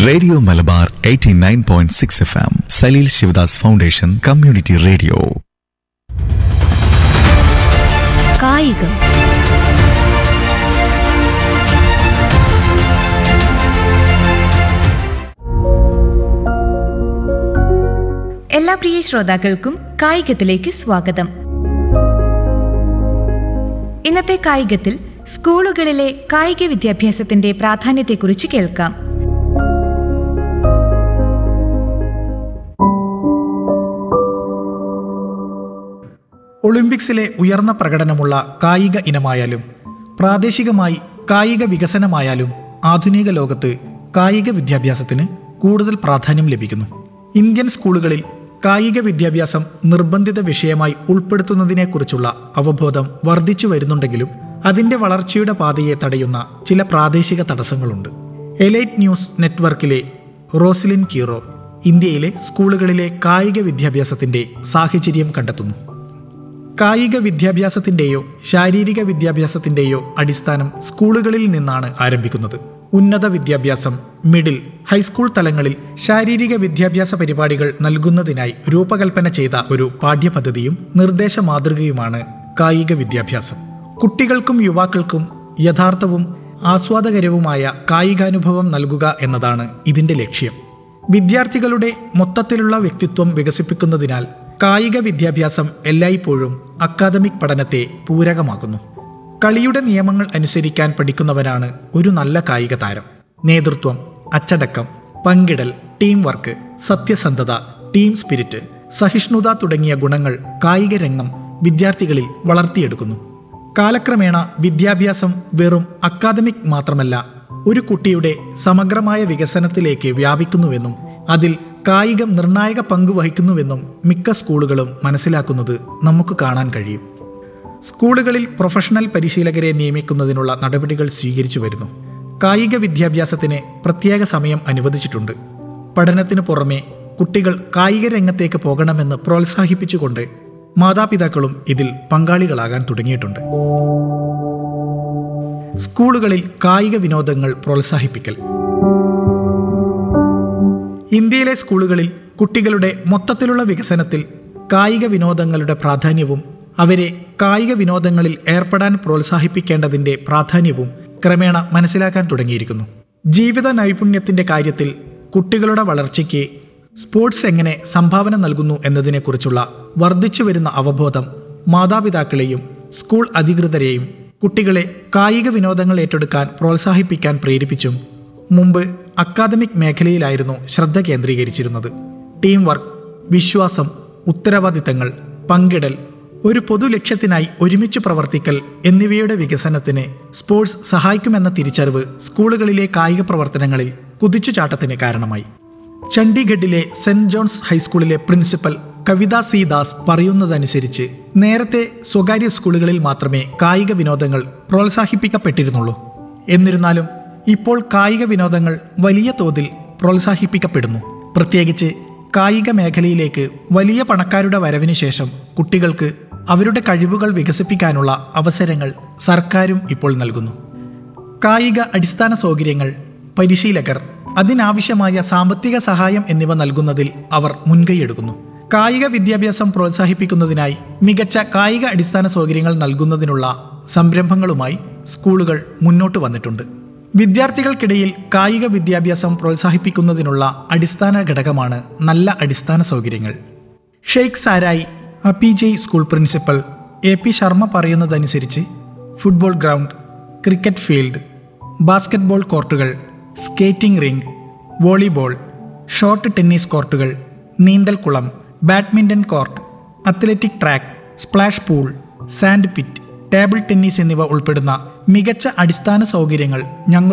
radio Malabar 89.6 point six F M Saleel Sivadas foundation community radio കായികം എല്ലാ പ്രിയ ശ്രോതാക്കൾക്കും കായികത്തിലേക്ക് സ്വാഗതം ഇന്നത്തെ കായികത്തിൽ സ്കൂളുകളിലെ കായിക വിദ്യാഭ്യാസത്തിന്റെ പ്രാധാന്യത്തെക്കുറിച്ച് കേൾക്കാം ഒളിമ്പിക്സിലെ ഉയർന്ന പ്രകടനമുള്ള കായിക ഇനമായാലും പ്രാദേശികമായി കായിക വികസനമായാലും ആധുനിക ലോകത്ത് കായിക വിദ്യാഭ്യാസത്തിന് കൂടുതൽ പ്രാധാന്യം ലഭിക്കുന്നു ഇന്ത്യൻ സ്കൂളുകളിൽ കായിക വിദ്യാഭ്യാസം നിർബന്ധിത വിഷയമായി ഉൾപ്പെടുത്തുന്നതിനെക്കുറിച്ചുള്ള അവബോധം വർദ്ധിച്ചു വരുന്നുണ്ടെങ്കിലും അതിന്റെ വളർച്ചയുടെ പാതയെ തടയുന്ന ചില പ്രാദേശിക തടസ്സങ്ങളുണ്ട് എലൈറ്റ് ന്യൂസ് നെറ്റ്വർക്കിലെ റോസ്ലിൻ കീറോ ഇന്ത്യയിലെ സ്കൂളുകളിലെ കായിക വിദ്യാഭ്യാസത്തിന്റെ സാഹചര്യം കണ്ടെത്തുന്നു കായിക വിദ്യാഭ്യാസത്തിന്റെയോ ശാരീരിക വിദ്യാഭ്യാസത്തിന്റെയോ അടിസ്ഥാനം സ്കൂളുകളിൽ നിന്നാണ് ആരംഭിക്കുന്നത് ഉന്നത വിദ്യാഭ്യാസം മിഡിൽ ഹൈസ്കൂൾ തലങ്ങളിൽ ശാരീരിക വിദ്യാഭ്യാസ പരിപാടികൾ നൽകുന്നതിനായി രൂപകൽപ്പന ചെയ്ത ഒരു പാഠ്യപദ്ധതിയും നിർദ്ദേശ മാതൃകയുമാണ് കായിക വിദ്യാഭ്യാസം കുട്ടികൾക്കും യുവാക്കൾക്കും യഥാർത്ഥവും ആസ്വാദകരവുമായ കായികാനുഭവം നൽകുക എന്നതാണ് ഇതിന്റെ ലക്ഷ്യം വിദ്യാർത്ഥികളുടെ മൊത്തത്തിലുള്ള വ്യക്തിത്വം വികസിപ്പിക്കുന്നതിനാൽ കായിക വിദ്യാഭ്യാസം എല്ലായ്പ്പോഴും അക്കാദമിക് പഠനത്തെ പൂരകമാക്കുന്നു കളിയുടെ നിയമങ്ങൾ അനുസരിക്കാൻ പഠിക്കുന്നവരാണ് ഒരു നല്ല കായിക താരം നേതൃത്വം അച്ചടക്കം പങ്കിടൽ ടീം വർക്ക് സത്യസന്ധത ടീം സ്പിരിറ്റ് സഹിഷ്ണുത തുടങ്ങിയ ഗുണങ്ങൾ കായിക രംഗം വിദ്യാർത്ഥികളിൽ വളർത്തിയെടുക്കുന്നു കാലക്രമേണ വിദ്യാഭ്യാസം വെറും അക്കാദമിക് മാത്രമല്ല ഒരു കുട്ടിയുടെ സമഗ്രമായ വികസനത്തിലേക്ക് വ്യാപിക്കുന്നുവെന്നും അതിൽ കായികം നിർണായക പങ്ക് വഹിക്കുന്നുവെന്നും മിക്ക സ്കൂളുകളും മനസ്സിലാക്കുന്നത് നമുക്ക് കാണാൻ കഴിയും സ്കൂളുകളിൽ പ്രൊഫഷണൽ പരിശീലകരെ നിയമിക്കുന്നതിനുള്ള നടപടികൾ സ്വീകരിച്ചു വരുന്നു കായിക വിദ്യാഭ്യാസത്തിന് പ്രത്യേക സമയം അനുവദിച്ചിട്ടുണ്ട് പഠനത്തിനു പുറമെ കുട്ടികൾ കായിക രംഗത്തേക്ക് പോകണമെന്ന് പ്രോത്സാഹിപ്പിച്ചുകൊണ്ട് മാതാപിതാക്കളും ഇതിൽ പങ്കാളികളാകാൻ തുടങ്ങിയിട്ടുണ്ട് സ്കൂളുകളിൽ കായിക വിനോദങ്ങൾ പ്രോത്സാഹിപ്പിക്കൽ ഇന്ത്യയിലെ സ്കൂളുകളിൽ കുട്ടികളുടെ മൊത്തത്തിലുള്ള വികസനത്തിൽ കായിക വിനോദങ്ങളുടെ പ്രാധാന്യവും അവരെ കായിക വിനോദങ്ങളിൽ ഏർപ്പെടാൻ പ്രോത്സാഹിപ്പിക്കേണ്ടതിന്റെ പ്രാധാന്യവും ക്രമേണ മനസ്സിലാക്കാൻ തുടങ്ങിയിരിക്കുന്നു ജീവിത നൈപുണ്യത്തിന്റെ കാര്യത്തിൽ കുട്ടികളുടെ വളർച്ചയ്ക്ക് സ്പോർട്സ് എങ്ങനെ സംഭാവന നൽകുന്നു എന്നതിനെക്കുറിച്ചുള്ള വർദ്ധിച്ചു വരുന്ന അവബോധം മാതാപിതാക്കളെയും സ്കൂൾ അധികൃതരെയും കുട്ടികളെ കായിക വിനോദങ്ങൾ ഏറ്റെടുക്കാൻ പ്രോത്സാഹിപ്പിക്കാൻ പ്രേരിപ്പിച്ചും മുമ്പ് അക്കാദമിക് മേഖലയിലായിരുന്നു ശ്രദ്ധ കേന്ദ്രീകരിച്ചിരുന്നത് ടീം വർക്ക് വിശ്വാസം ഉത്തരവാദിത്തങ്ങൾ പങ്കിടൽ ഒരു പൊതു ലക്ഷ്യത്തിനായി ഒരുമിച്ച് പ്രവർത്തിക്കൽ എന്നിവയുടെ വികസനത്തിന് സ്പോർട്സ് സഹായിക്കുമെന്ന തിരിച്ചറിവ് സ്കൂളുകളിലെ കായിക പ്രവർത്തനങ്ങളിൽ കുതിച്ചുചാട്ടത്തിന് കാരണമായി ചണ്ഡീഗഡിലെ സെന്റ് ജോൺസ് ഹൈസ്കൂളിലെ പ്രിൻസിപ്പൽ കവിത സി ദാസ് പറയുന്നതനുസരിച്ച് നേരത്തെ സ്വകാര്യ സ്കൂളുകളിൽ മാത്രമേ കായിക വിനോദങ്ങൾ പ്രോത്സാഹിപ്പിക്കപ്പെട്ടിരുന്നുള്ളൂ എന്നിരുന്നാലും ഇപ്പോൾ കായിക വിനോദങ്ങൾ വലിയ തോതിൽ പ്രോത്സാഹിപ്പിക്കപ്പെടുന്നു പ്രത്യേകിച്ച് കായിക മേഖലയിലേക്ക് വലിയ പണക്കാരുടെ വരവിന് ശേഷം കുട്ടികൾക്ക് അവരുടെ കഴിവുകൾ വികസിപ്പിക്കാനുള്ള അവസരങ്ങൾ സർക്കാരും ഇപ്പോൾ നൽകുന്നു കായിക അടിസ്ഥാന സൗകര്യങ്ങൾ പരിശീലകർ അതിനാവശ്യമായ സാമ്പത്തിക സഹായം എന്നിവ നൽകുന്നതിൽ അവർ മുൻകൈയെടുക്കുന്നു കായിക വിദ്യാഭ്യാസം പ്രോത്സാഹിപ്പിക്കുന്നതിനായി മികച്ച കായിക അടിസ്ഥാന സൗകര്യങ്ങൾ നൽകുന്നതിനുള്ള സംരംഭങ്ങളുമായി സ്കൂളുകൾ മുന്നോട്ട് വന്നിട്ടുണ്ട് വിദ്യാർത്ഥികൾക്കിടയിൽ കായിക വിദ്യാഭ്യാസം പ്രോത്സാഹിപ്പിക്കുന്നതിനുള്ള അടിസ്ഥാന ഘടകമാണ് നല്ല അടിസ്ഥാന സൗകര്യങ്ങൾ Sheikh Sarai Apeejay school principal A P Sharma പറയുന്നതനുസരിച്ച് football ground cricket field basketball courts skating ring volleyball short tennis courts നീന്തൽക്കുളം badminton court athletic track splash pool sand pit table tennis എന്നിവ ഉൾപ്പെടുന്ന മികച്ച അടിസ്ഥാന സൗകര്യങ്ങൾ ഞങ്ങൾ